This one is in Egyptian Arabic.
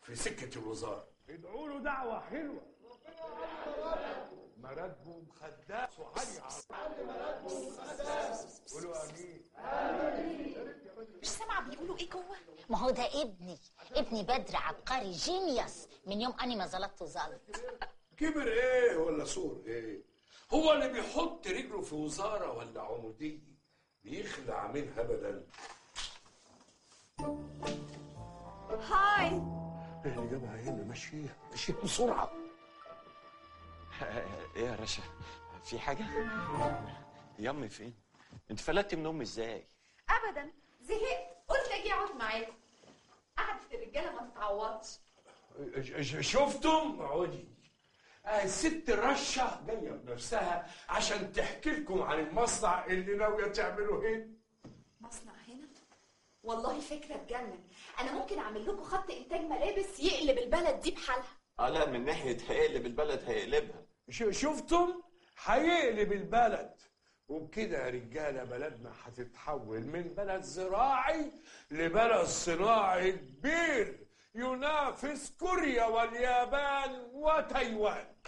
في سكه الوزاره ادعوا له دعوة حلوة مراتبه مخدات وعالي قولوا امين مش سامعه بيقولوا ايه جوه ما هو ده ابني ابني بدر عبقري جينيوس من يوم اني ما زلطته زلط كبر ايه ولا صور ايه هو اللي بيحط رجله في وزاره ولا عموديه بيخلع منها ابدا هاي ايه اللي جابها هنا مشيها مشيها بسرعه ايه يا رشا في حاجة؟ يامي فين؟ انت فلتت من امي ازاي؟ ابدا زهقت قلت اجي اقعد معاكم قعدة الرجاله ما تتعوضش ش- ش- شفتم عودي آه الست رشة جاية بنفسها عشان تحكي لكم عن المصنع اللي ناوية تعمله هنا مصنع هنا والله فكره تجنن انا ممكن اعمل لكم خط انتاج ملابس يقلب البلد دي بحالها اه لا من ناحية هيقلب البلد هيقلبها ش- شفتم هيقلب البلد وبكده يا رجاله بلدنا هتتحول من بلد زراعي لبلد صناعي كبير ينافس كوريا واليابان وتايوان